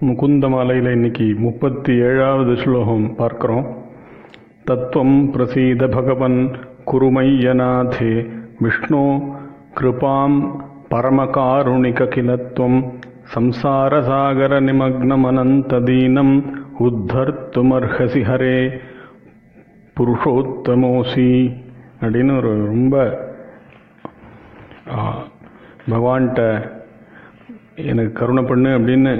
முகுந்தமாலையில் இன்னைக்கு முப்பத்தி ஏழாவது ஸ்லோகம் பார்க்குறோம் தத்துவம் பிரசீத பகவன் குருமையநாதே விஷ்ணு கிருபாம் பரமகாருணிக கிலத்வம் சம்சாரசாகர நிமக்னமனந்ததீனம் உத்தர்த்துமர்ஹசி ஹரே புருஷோத்தமோசி அப்படின்னு ஒரு ரொம்ப ஆ, பகவான்கிட்ட எனக்கு கருணை பண்ணு அப்படின்னு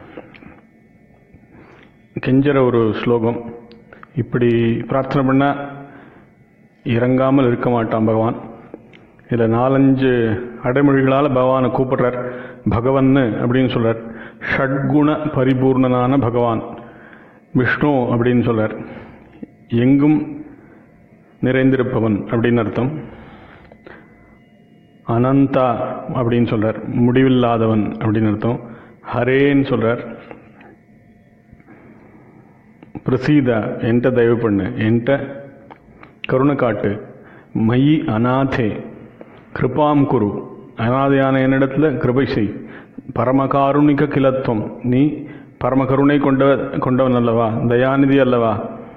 கெஞ்சற ஒரு ஸ்லோகம் இப்படி பிரார்த்தனை பண்ணால் இறங்காமல் இருக்க மாட்டான் பகவான் இதில் நாலஞ்சு அடைமொழிகளால் பகவானை கூப்பிடுறார் பகவன்னு அப்படின்னு சொல்றார் ஷட்குண பரிபூர்ணனான பகவான் விஷ்ணு அப்படின்னு சொல்றார் எங்கும் நிறைந்திருப்பவன் அப்படின்னு அர்த்தம் அனந்தா அப்படின்னு சொல்றார் முடிவில்லாதவன் அப்படின்னு அர்த்தம் ஹரேன்னு சொல்றார் பிரசீதா என்கிட்ட தயவு பண்ணு என்கிட்ட கருணை காட்டு மயி அநாதே கிருபாம் குரு அனாதையான என்னிடத்துல கிருபை செய் பரமகாருணிக கிலத்துவம் நீ பரமகருணை கொண்ட கொண்டவன் அல்லவா தயாநிதி அல்லவா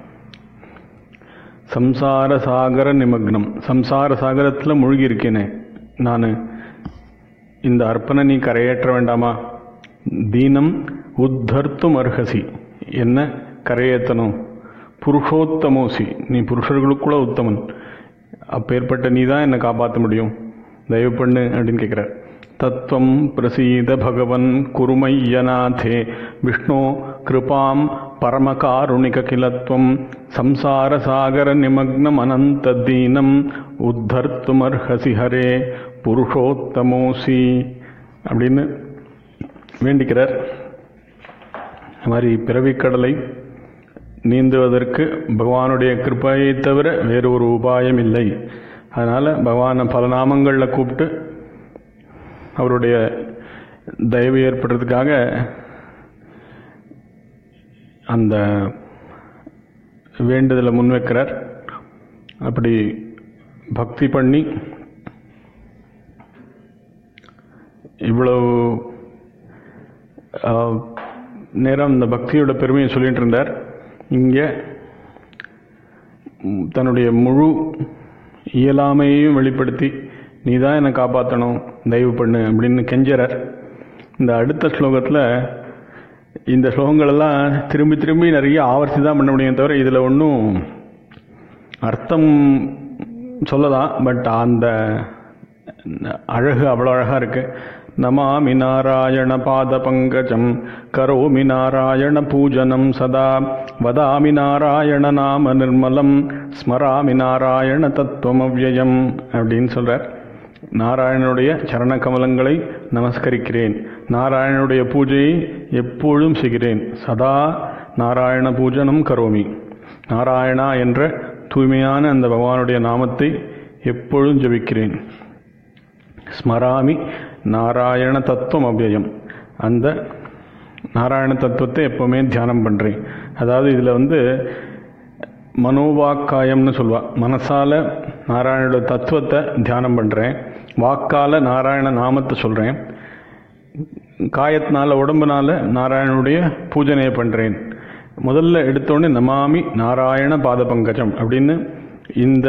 சம்சார சாகர நிமக்னம் சம்சார சாகரத்தில் மூழ்கி இருக்கேனே நான் இந்த அர்ப்பணை நீ கரையேற்ற வேண்டாமா தீனம் உத்தர்த்தும் அர்ஹசி என்ன கரையேற்றணும் புருஷோத்தமோசி நீ புருஷர்களுக்குள்ள உத்தமன் அப்பேற்பட்ட நீ தான் என்னை காப்பாற்ற முடியும் தயவு பண்ணு அப்படின்னு கேட்குறார் தத்துவம் பிரசீத பகவன் குருமையநாதே விஷ்ணு கிருபாம் பரமகாருணிக கிலத்வம் சம்சார சாகர நிமக்னம் அனந்த தீனம் உத்தர்த்துமர்ஹசி ஹரே புருஷோத்தமோசி அப்படின்னு வேண்டிக்கிறார் இந்த மாதிரி பிறவிக்கடலை நீந்துவதற்கு பகவானுடைய கிருப்பையை தவிர வேறு ஒரு உபாயம் இல்லை அதனால் பகவானை பல நாமங்களில் கூப்பிட்டு அவருடைய தயவு ஏற்படுறதுக்காக அந்த வேண்டுதலை முன்வைக்கிறார் அப்படி பக்தி பண்ணி இவ்வளவு ஆஹ், நேரம் இந்த பக்தியோட பெருமையை சொல்லிட்டு இருந்தார் இங்கே ம், தன்னுடைய முழு இயலாமையையும் வெளிப்படுத்தி நீ தான் என்னை காப்பாற்றணும் தயவு பண்ணு அப்படின்னு கெஞ்சறார் இந்த அடுத்த ஸ்லோகத்தில் இந்த ஸ்லோகங்களெல்லாம் திரும்பி திரும்பி நிறைய ஆவர்த்தி தான் பண்ண முடியும் தவிர இதில் ஒன்றும் அர்த்தம் சொல்லலாம் பட் அந்த அழகு அவ்வளோ அழகாக இருக்கு நமாமி நாராயண பாத பங்கஜம் கரோமி நாராயண பூஜனம் சதா வதாமி நாராயண நாம நிர்மலம் ஸ்மராமி நாராயண தத்துவம் அவ்யயம் அப்படின்னு சொல்றார் நாராயணனுடைய சரண கமலங்களை நமஸ்கரிக்கிறேன் நாராயணனுடைய பூஜையை எப்பொழுதும் செய்கிறேன் சதா நாராயண பூஜனம் கரோமி நாராயணா என்ற தூய்மையான அந்த பகவானுடைய நாமத்தை எப்பொழுதும் ஜபிக்கிறேன் ஸ்மராமி நாராயண தத்துவம் அவ்யயம் அந்த நாராயண தத்துவத்தை எப்பவுமே தியானம் பண்ணுறேன் அதாவது இதில் வந்து மனோவாக்காயம்னு சொல்லுவா மனசால நாராயணோட தத்துவத்தை தியானம் பண்ணுறேன் வாக்கால நாராயண நாமத்தை சொல்கிறேன் காயத்தினால உடம்புனால நாராயணனுடைய பூஜனையை பண்ணுறேன் முதல்ல எடுத்தோடனே நமாமி நாராயண பாத பங்கஜம் அப்படின்னு இந்த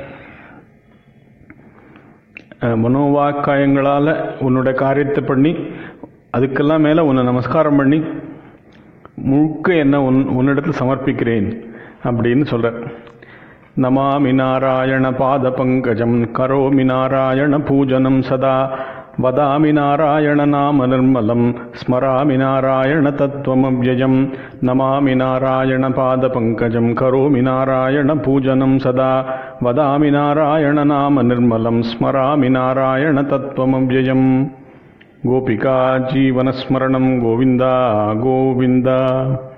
அஹ், மனோவாக்காயங்களால் உன்னோட காரியத்தை பண்ணி அதுக்கெல்லாம் மேலே உன்னை நமஸ்காரம் பண்ணி முழுக்க என்ன உன் உன்னிடத்தில் சமர்ப்பிக்கிறேன் அப்படின்னு சொல்கிறார் நமாமி நாராயண பாத பங்கஜம் கரோமி நாராயண பூஜனம் சதா வதாமி நாராயண நாம நிர்மலம் ஸ்மராமி நாராயண தத்துவமவ்யயம் நமாமி நாராயண பாத பங்கஜம் கரோமி நாராயண பூஜனம் சதா வதாமி நாராயண நாம நிர்மலம் ஸ்மராமி நாராயண தத்துவமவ்யயம் கோபிகா ஜீவனஸ்மரணம் கோவிந்தா கோவிந்தா